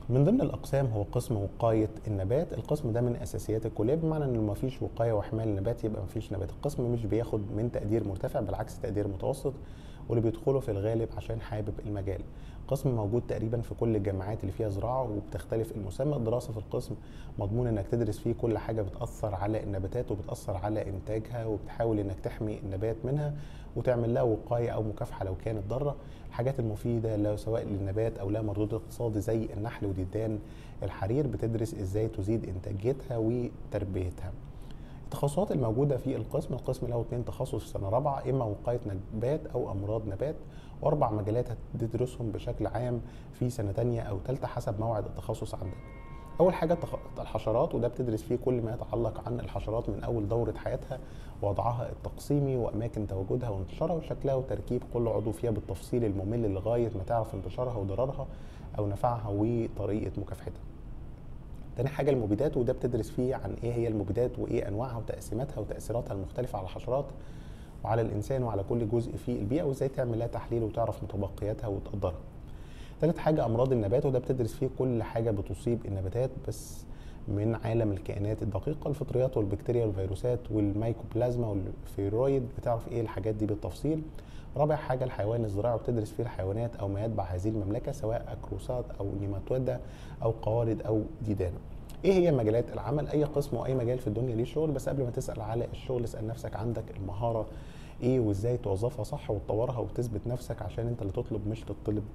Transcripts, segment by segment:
من ضمن الاقسام هو قسم وقايه النبات القسم ده من اساسيات الكليه بمعنى ان ما فيش وقايه وحمايه للنبات يبقى ما فيش نبات القسم مش بياخد من تقدير مرتفع بالعكس تقدير متوسط واللي بيدخلوا في الغالب عشان حابب المجال قسم موجود تقريبا في كل الجامعات اللي فيها زراعه وبتختلف المسمى الدراسه في القسم مضمون انك تدرس فيه كل حاجه بتاثر على النباتات وبتاثر على انتاجها وبتحاول انك تحمي النبات منها وتعمل لها وقايه او مكافحه لو كانت ضاره الحاجات المفيده لو سواء للنبات او لها مردود اقتصادي زي النحل وديدان الحرير بتدرس ازاي تزيد انتاجيتها وتربيتها التخصصات الموجودة في القسم القسم له اثنين تخصص في سنة رابعة إما وقاية نبات أو أمراض نبات وأربع مجالات هتدرسهم بشكل عام في سنة تانية أو تالتة حسب موعد التخصص عندك أول حاجة الحشرات وده بتدرس فيه كل ما يتعلق عن الحشرات من أول دورة حياتها ووضعها التقسيمي وأماكن تواجدها وانتشارها وشكلها وتركيب كل عضو فيها بالتفصيل الممل لغاية ما تعرف انتشارها وضررها أو نفعها وطريقة مكافحتها تاني حاجه المبيدات وده بتدرس فيه عن ايه هي المبيدات وايه انواعها وتقسيماتها وتاثيراتها المختلفه على الحشرات وعلى الانسان وعلى كل جزء في البيئه وازاي تعمل لها تحليل وتعرف متبقياتها وتقدرها تالت حاجه امراض النبات وده بتدرس فيه كل حاجه بتصيب النباتات بس من عالم الكائنات الدقيقة الفطريات والبكتيريا والفيروسات والميكوبلازما والفيرويد بتعرف ايه الحاجات دي بالتفصيل رابع حاجة الحيوان الزراعي وبتدرس فيه الحيوانات أو ما يتبع هذه المملكة سواء أكروسات أو نيماتودا أو قوارض أو ديدان ايه هي مجالات العمل اي قسم واي مجال في الدنيا ليه شغل بس قبل ما تسال على الشغل اسال نفسك عندك المهاره ايه وازاي توظفها صح وتطورها وتثبت نفسك عشان انت اللي تطلب مش تطلب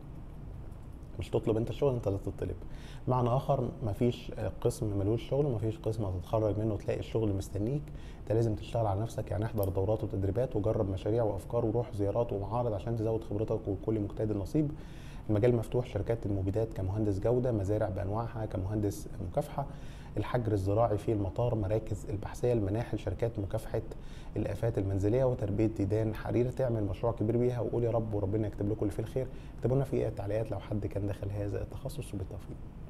مش تطلب انت الشغل انت اللي تطلب معنى اخر مفيش قسم ملوش شغل ومفيش قسم هتتخرج منه تلاقي الشغل مستنيك انت لازم تشتغل على نفسك يعني احضر دورات وتدريبات وجرب مشاريع وافكار وروح زيارات ومعارض عشان تزود خبرتك وكل مجتهد نصيب المجال مفتوح شركات المبيدات كمهندس جوده مزارع بانواعها كمهندس مكافحه الحجر الزراعي في المطار مراكز البحثيه المناحل شركات مكافحه الافات المنزليه وتربيه ديدان حرير تعمل مشروع كبير بيها وقول يا رب وربنا يكتب لكم اللي فيه الخير اكتبوا لنا في التعليقات لو حد كان داخل هذا التخصص وبالتوفيق